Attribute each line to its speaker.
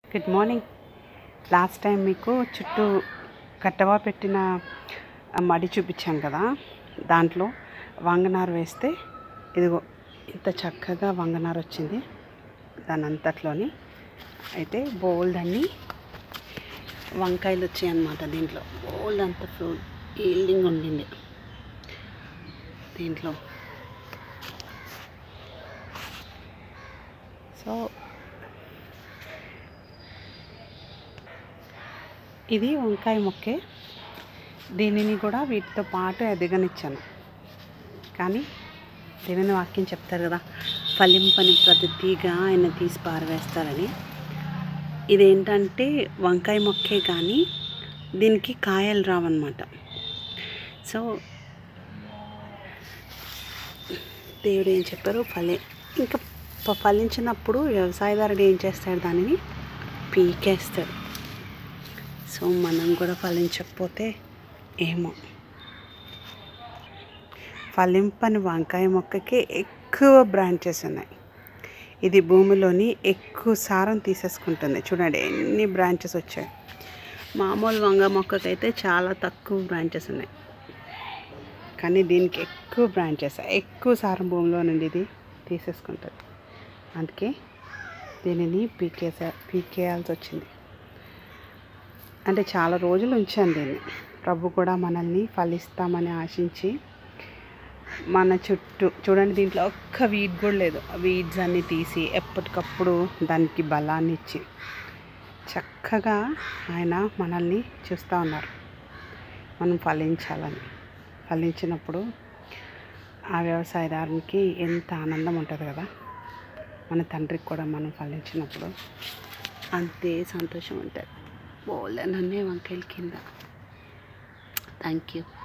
Speaker 1: good morning last time మీకు చుట్టూ కట్టవా పెట్టిన ఆ మడి చూపించాను కదా దాంట్లో వంగనారు వేస్తే ఇదిగో ఇంత చక్కగా వంగనారు వచ్చింది దాని అంతట్లోని అయితే బోల్డ్ అన్ని వంకాయలు వచ్చాయి అన్నమాట దీంట్లో బోల్డ్ అంత ఫ్రూట్ ఈల్డింగ్ ఉండింది దీంట్లో సో ఇది వంకాయ మొక్కే దీనిని కూడా వీటితో పాటు ఎదగనిచ్చాను కానీ దేవుని వాక్యం చెప్తారు కదా ఫలింపని ప్రతి తీగ ఆయన తీసి పారవేస్తారని ఇదేంటంటే వంకాయ మొక్కే కానీ దీనికి కాయలు రావన్నమాట సో దేవుడు ఏం చెప్పారు ఫలి ఇంకా ప- ఫలించినప్పుడు వ్యవసాయదారుడు ఏం చేస్తాడు దానిని పీకేస్తాడు సో మనం కూడా ఫలించకపోతే ఏమో ఫలింపని వంకాయ మొక్కకి ఎక్కువ బ్రాంచెస్ ఉన్నాయి ఇది భూమిలోని ఎక్కువ సారం తీసేసుకుంటుంది చూడండి ఎన్ని బ్రాంచెస్ వచ్చాయి మామూలు వంగ మొక్కకైతే చాలా తక్కువ బ్రాంచెస్ ఉన్నాయి కానీ దీనికి ఎక్కువ బ్రాంచెస్ ఎక్కువ సారం భూమిలో నుండి ఇది తీసేసుకుంటుంది అందుకే దీనిని పీకేసా పీకేయాల్సి వచ్చింది అంటే చాలా రోజులు ఉంచాను దీన్ని ప్రభు కూడా మనల్ని ఫలిస్తామని ఆశించి మన చుట్టూ చూడండి దీంట్లో ఒక్క వీడ్ కూడా లేదు వీడ్స్ అన్నీ తీసి ఎప్పటికప్పుడు దానికి బలాన్ని ఇచ్చి చక్కగా ఆయన మనల్ని చూస్తూ ఉన్నారు మనం ఫలించాలని ఫలించినప్పుడు ఆ వ్యవసాయదారునికి ఎంత ఆనందం ఉంటుంది కదా మన తండ్రికి కూడా మనం ఫలించినప్పుడు అంతే సంతోషం ఉంటుంది బోలెనన్నే వంకాయల కింద థ్యాంక్ యూ